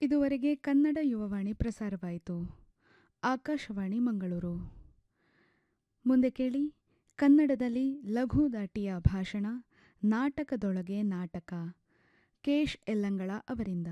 ಇದುವರೆಗೆ ಕನ್ನಡ ಯುವವಾಣಿ ಪ್ರಸಾರವಾಯಿತು ಆಕಾಶವಾಣಿ ಮಂಗಳೂರು ಮುಂದೆ ಕೇಳಿ ಕನ್ನಡದಲ್ಲಿ ಲಘು ದಾಟಿಯ ಭಾಷಣ ನಾಟಕದೊಳಗೆ ನಾಟಕ ಕೇಶ್ ಎಲ್ಲಂಗಳ ಅವರಿಂದ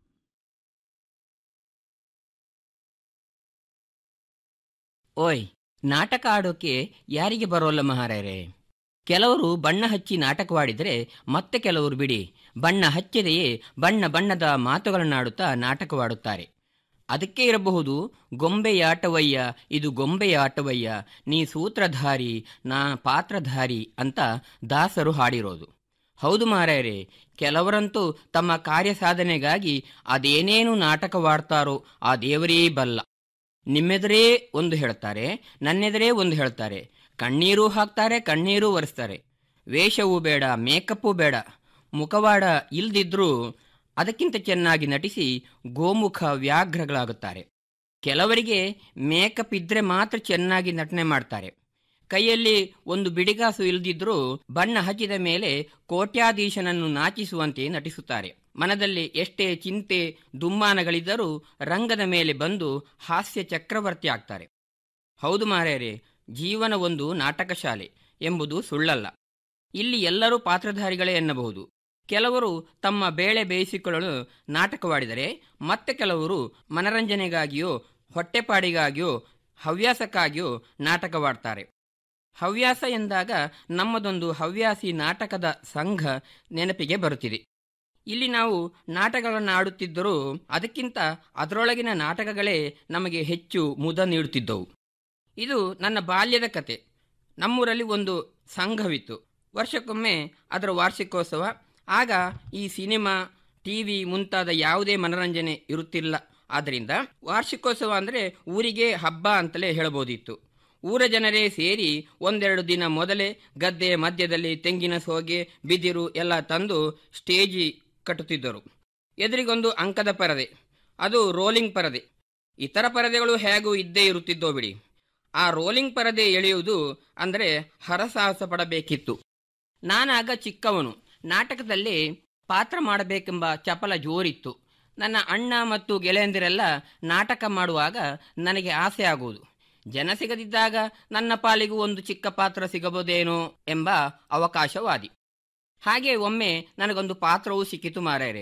ಓಯ್ ನಾಟಕ ಆಡೋಕೆ ಯಾರಿಗೆ ಬರೋಲ್ಲ ಮಹಾರಾಯರೇ ಕೆಲವರು ಬಣ್ಣ ಹಚ್ಚಿ ನಾಟಕವಾಡಿದರೆ ಮತ್ತೆ ಕೆಲವರು ಬಿಡಿ ಬಣ್ಣ ಹಚ್ಚದೆಯೇ ಬಣ್ಣ ಬಣ್ಣದ ಮಾತುಗಳನ್ನಾಡುತ್ತಾ ನಾಟಕವಾಡುತ್ತಾರೆ ಅದಕ್ಕೆ ಇರಬಹುದು ಗೊಂಬೆಯಾಟವಯ್ಯ ಇದು ಗೊಂಬೆಯಾಟವಯ್ಯ ನೀ ಸೂತ್ರಧಾರಿ ನಾ ಪಾತ್ರಧಾರಿ ಅಂತ ದಾಸರು ಹಾಡಿರೋದು ಹೌದು ಮಾರಾಯರೇ ಕೆಲವರಂತೂ ತಮ್ಮ ಕಾರ್ಯ ಸಾಧನೆಗಾಗಿ ಅದೇನೇನು ನಾಟಕವಾಡ್ತಾರೋ ಆ ದೇವರೇ ಬಲ್ಲ ನಿಮ್ಮೆದುರೇ ಒಂದು ಹೇಳ್ತಾರೆ ನನ್ನೆದುರೇ ಒಂದು ಹೇಳ್ತಾರೆ ಕಣ್ಣೀರು ಹಾಕ್ತಾರೆ ಕಣ್ಣೀರು ಒರೆಸ್ತಾರೆ ವೇಷವೂ ಬೇಡ ಮೇಕಪ್ಪು ಬೇಡ ಮುಖವಾಡ ಇಲ್ದಿದ್ರೂ ಅದಕ್ಕಿಂತ ಚೆನ್ನಾಗಿ ನಟಿಸಿ ಗೋಮುಖ ವ್ಯಾಘ್ರಗಳಾಗುತ್ತಾರೆ ಕೆಲವರಿಗೆ ಮೇಕಪ್ ಇದ್ರೆ ಮಾತ್ರ ಚೆನ್ನಾಗಿ ನಟನೆ ಮಾಡ್ತಾರೆ ಕೈಯಲ್ಲಿ ಒಂದು ಬಿಡಿಗಾಸು ಇಲ್ದಿದ್ರೂ ಬಣ್ಣ ಹಚ್ಚಿದ ಮೇಲೆ ಕೋಟ್ಯಾಧೀಶನನ್ನು ನಾಚಿಸುವಂತೆ ನಟಿಸುತ್ತಾರೆ ಮನದಲ್ಲಿ ಎಷ್ಟೇ ಚಿಂತೆ ದುಮ್ಮಾನಗಳಿದ್ದರೂ ರಂಗದ ಮೇಲೆ ಬಂದು ಹಾಸ್ಯ ಚಕ್ರವರ್ತಿ ಆಗ್ತಾರೆ ಹೌದು ಮಾರ್ಯಾರೆ ಜೀವನ ಒಂದು ನಾಟಕ ಶಾಲೆ ಎಂಬುದು ಸುಳ್ಳಲ್ಲ ಇಲ್ಲಿ ಎಲ್ಲರೂ ಪಾತ್ರಧಾರಿಗಳೇ ಎನ್ನಬಹುದು ಕೆಲವರು ತಮ್ಮ ಬೇಳೆ ಬೇಯಿಸಿಕೊಳ್ಳಲು ನಾಟಕವಾಡಿದರೆ ಮತ್ತೆ ಕೆಲವರು ಮನರಂಜನೆಗಾಗಿಯೋ ಹೊಟ್ಟೆಪಾಡಿಗಾಗಿಯೋ ಹವ್ಯಾಸಕ್ಕಾಗಿಯೋ ನಾಟಕವಾಡ್ತಾರೆ ಹವ್ಯಾಸ ಎಂದಾಗ ನಮ್ಮದೊಂದು ಹವ್ಯಾಸಿ ನಾಟಕದ ಸಂಘ ನೆನಪಿಗೆ ಬರುತ್ತಿದೆ ಇಲ್ಲಿ ನಾವು ನಾಟಕಗಳನ್ನು ಆಡುತ್ತಿದ್ದರೂ ಅದಕ್ಕಿಂತ ಅದರೊಳಗಿನ ನಾಟಕಗಳೇ ನಮಗೆ ಹೆಚ್ಚು ಮುದ ನೀಡುತ್ತಿದ್ದವು ಇದು ನನ್ನ ಬಾಲ್ಯದ ಕತೆ ನಮ್ಮೂರಲ್ಲಿ ಒಂದು ಸಂಘವಿತ್ತು ವರ್ಷಕ್ಕೊಮ್ಮೆ ಅದರ ವಾರ್ಷಿಕೋತ್ಸವ ಆಗ ಈ ಸಿನಿಮಾ ಟಿವಿ ಮುಂತಾದ ಯಾವುದೇ ಮನರಂಜನೆ ಇರುತ್ತಿಲ್ಲ ಆದ್ದರಿಂದ ವಾರ್ಷಿಕೋತ್ಸವ ಅಂದರೆ ಊರಿಗೆ ಹಬ್ಬ ಅಂತಲೇ ಹೇಳಬಹುದಿತ್ತು ಊರ ಜನರೇ ಸೇರಿ ಒಂದೆರಡು ದಿನ ಮೊದಲೇ ಗದ್ದೆ ಮಧ್ಯದಲ್ಲಿ ತೆಂಗಿನ ಸೋಗೆ ಬಿದಿರು ಎಲ್ಲ ತಂದು ಸ್ಟೇಜಿ ಕಟ್ಟುತ್ತಿದ್ದರು ಎದುರಿಗೊಂದು ಅಂಕದ ಪರದೆ ಅದು ರೋಲಿಂಗ್ ಪರದೆ ಇತರ ಪರದೆಗಳು ಹೇಗೂ ಇದ್ದೇ ಇರುತ್ತಿದ್ದೋ ಬಿಡಿ ಆ ರೋಲಿಂಗ್ ಪರದೆ ಎಳೆಯುವುದು ಅಂದರೆ ಹರಸಾಹಸ ಪಡಬೇಕಿತ್ತು ನಾನಾಗ ಚಿಕ್ಕವನು ನಾಟಕದಲ್ಲಿ ಪಾತ್ರ ಮಾಡಬೇಕೆಂಬ ಚಪಲ ಜೋರಿತ್ತು ನನ್ನ ಅಣ್ಣ ಮತ್ತು ಗೆಳೆಯಂದಿರೆಲ್ಲ ನಾಟಕ ಮಾಡುವಾಗ ನನಗೆ ಆಸೆ ಆಗುವುದು ಜನ ಸಿಗದಿದ್ದಾಗ ನನ್ನ ಪಾಲಿಗೂ ಒಂದು ಚಿಕ್ಕ ಪಾತ್ರ ಸಿಗಬಹುದೇನೋ ಎಂಬ ಅವಕಾಶವಾದಿ ಹಾಗೆ ಒಮ್ಮೆ ನನಗೊಂದು ಪಾತ್ರವೂ ಸಿಕ್ಕಿತು ಮಾರಾಯರೆ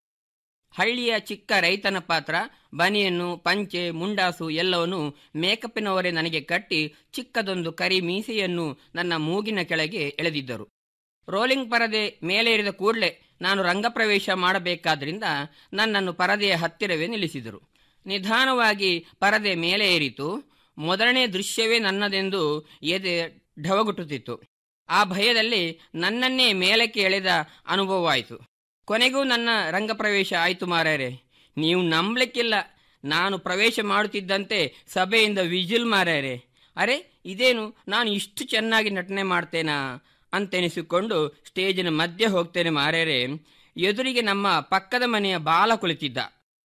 ಹಳ್ಳಿಯ ಚಿಕ್ಕ ರೈತನ ಪಾತ್ರ ಬನಿಯನ್ನು ಪಂಚೆ ಮುಂಡಾಸು ಎಲ್ಲವನ್ನು ಮೇಕಪ್ಪಿನವರೇ ನನಗೆ ಕಟ್ಟಿ ಚಿಕ್ಕದೊಂದು ಕರಿ ಮೀಸೆಯನ್ನು ನನ್ನ ಮೂಗಿನ ಕೆಳಗೆ ಎಳೆದಿದ್ದರು ರೋಲಿಂಗ್ ಪರದೆ ಮೇಲೇರಿದ ಕೂಡಲೇ ನಾನು ರಂಗಪ್ರವೇಶ ಮಾಡಬೇಕಾದ್ರಿಂದ ನನ್ನನ್ನು ಪರದೆಯ ಹತ್ತಿರವೇ ನಿಲ್ಲಿಸಿದರು ನಿಧಾನವಾಗಿ ಪರದೆ ಮೇಲೆ ಏರಿತು ಮೊದಲನೇ ದೃಶ್ಯವೇ ನನ್ನದೆಂದು ಎದೆ ಢವಗುಟ್ಟುತ್ತಿತ್ತು ಆ ಭಯದಲ್ಲಿ ನನ್ನನ್ನೇ ಮೇಲಕ್ಕೆ ಎಳೆದ ಅನುಭವವಾಯಿತು ಕೊನೆಗೂ ನನ್ನ ರಂಗಪ್ರವೇಶ ಆಯಿತು ಮಾರಾಯರೆ ನೀವು ನಂಬಲಿಕ್ಕಿಲ್ಲ ನಾನು ಪ್ರವೇಶ ಮಾಡುತ್ತಿದ್ದಂತೆ ಸಭೆಯಿಂದ ವಿಜಿಲ್ ಮಾರಾಯರೆ ಅರೆ ಇದೇನು ನಾನು ಇಷ್ಟು ಚೆನ್ನಾಗಿ ನಟನೆ ಮಾಡ್ತೇನಾ ಅಂತೆನಿಸಿಕೊಂಡು ಸ್ಟೇಜಿನ ಮಧ್ಯೆ ಹೋಗ್ತೇನೆ ಮಾರ್ಯಾರೆ ಎದುರಿಗೆ ನಮ್ಮ ಪಕ್ಕದ ಮನೆಯ ಬಾಲ ಕುಳಿತಿದ್ದ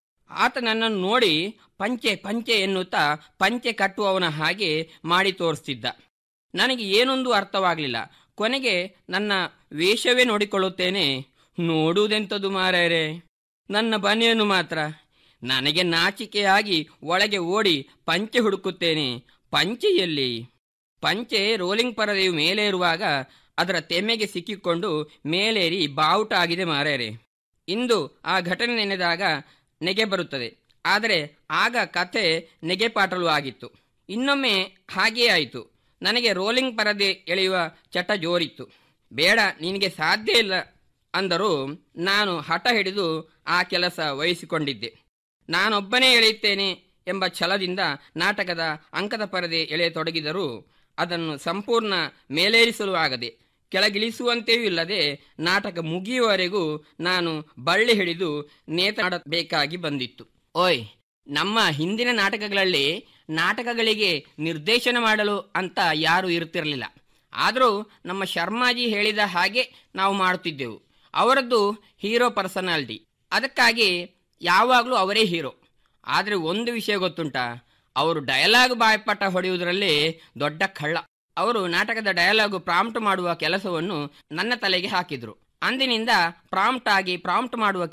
ಆತ ನನ್ನನ್ನು ನೋಡಿ ಪಂಚೆ ಪಂಚೆ ಎನ್ನುತ್ತಾ ಪಂಚೆ ಕಟ್ಟುವವನ ಹಾಗೆ ಮಾಡಿ ತೋರಿಸ್ತಿದ್ದ ನನಗೆ ಏನೊಂದು ಅರ್ಥವಾಗಲಿಲ್ಲ ಕೊನೆಗೆ ನನ್ನ ವೇಷವೇ ನೋಡಿಕೊಳ್ಳುತ್ತೇನೆ ನೋಡುವುದೆಂಥದ್ದು ಮಾರಾಯರೆ ನನ್ನ ಬನಿಯನ್ನು ಮಾತ್ರ ನನಗೆ ನಾಚಿಕೆಯಾಗಿ ಒಳಗೆ ಓಡಿ ಪಂಚೆ ಹುಡುಕುತ್ತೇನೆ ಪಂಚೆಯಲ್ಲಿ ಪಂಚೆ ರೋಲಿಂಗ್ ಪರದೆಯು ಮೇಲೆ ಇರುವಾಗ ಅದರ ತೆಮ್ಮೆಗೆ ಸಿಕ್ಕಿಕೊಂಡು ಮೇಲೇರಿ ಬಾವುಟ ಆಗಿದೆ ಮಾರಾಯರೆ ಇಂದು ಆ ಘಟನೆ ನೆನೆದಾಗ ನೆಗೆ ಬರುತ್ತದೆ ಆದರೆ ಆಗ ಕಥೆ ನೆಗೆಪಾಟಲು ಆಗಿತ್ತು ಇನ್ನೊಮ್ಮೆ ಹಾಗೆಯೇ ಆಯಿತು ನನಗೆ ರೋಲಿಂಗ್ ಪರದೆ ಎಳೆಯುವ ಚಟ ಜೋರಿತ್ತು ಬೇಡ ನಿನಗೆ ಸಾಧ್ಯ ಇಲ್ಲ ಅಂದರೂ ನಾನು ಹಠ ಹಿಡಿದು ಆ ಕೆಲಸ ವಹಿಸಿಕೊಂಡಿದ್ದೆ ನಾನೊಬ್ಬನೇ ಎಳೆಯುತ್ತೇನೆ ಎಂಬ ಛಲದಿಂದ ನಾಟಕದ ಅಂಕದ ಪರದೆ ಎಳೆಯತೊಡಗಿದರೂ ಅದನ್ನು ಸಂಪೂರ್ಣ ಮೇಲೇರಿಸಲು ಆಗದೆ ಕೆಳಗಿಳಿಸುವಂತೆಯೂ ಇಲ್ಲದೆ ನಾಟಕ ಮುಗಿಯುವವರೆಗೂ ನಾನು ಬಳ್ಳಿ ಹಿಡಿದು ನೇತಾಡಬೇಕಾಗಿ ಬಂದಿತ್ತು ಓಯ್ ನಮ್ಮ ಹಿಂದಿನ ನಾಟಕಗಳಲ್ಲಿ ನಾಟಕಗಳಿಗೆ ನಿರ್ದೇಶನ ಮಾಡಲು ಅಂತ ಯಾರೂ ಇರುತ್ತಿರಲಿಲ್ಲ ಆದರೂ ನಮ್ಮ ಶರ್ಮಾಜಿ ಹೇಳಿದ ಹಾಗೆ ನಾವು ಮಾಡುತ್ತಿದ್ದೆವು ಅವರದ್ದು ಹೀರೋ ಪರ್ಸನಾಲಿಟಿ ಅದಕ್ಕಾಗಿ ಯಾವಾಗಲೂ ಅವರೇ ಹೀರೋ ಆದರೆ ಒಂದು ವಿಷಯ ಗೊತ್ತುಂಟಾ ಅವರು ಡಯಲಾಗ್ ಬಾಯ್ಪಾಠ ಹೊಡೆಯುವುದರಲ್ಲಿ ದೊಡ್ಡ ಕಳ್ಳ ಅವರು ನಾಟಕದ ಡಯಲಾಗು ಪ್ರಾಂಪ್ಟ್ ಮಾಡುವ ಕೆಲಸವನ್ನು ನನ್ನ ತಲೆಗೆ ಹಾಕಿದ್ರು ಅಂದಿನಿಂದ ಪ್ರಾಂಪ್ಟ್ ಆಗಿ ಪ್ರಾಂಪ್ಟ್ ಮಾಡುವ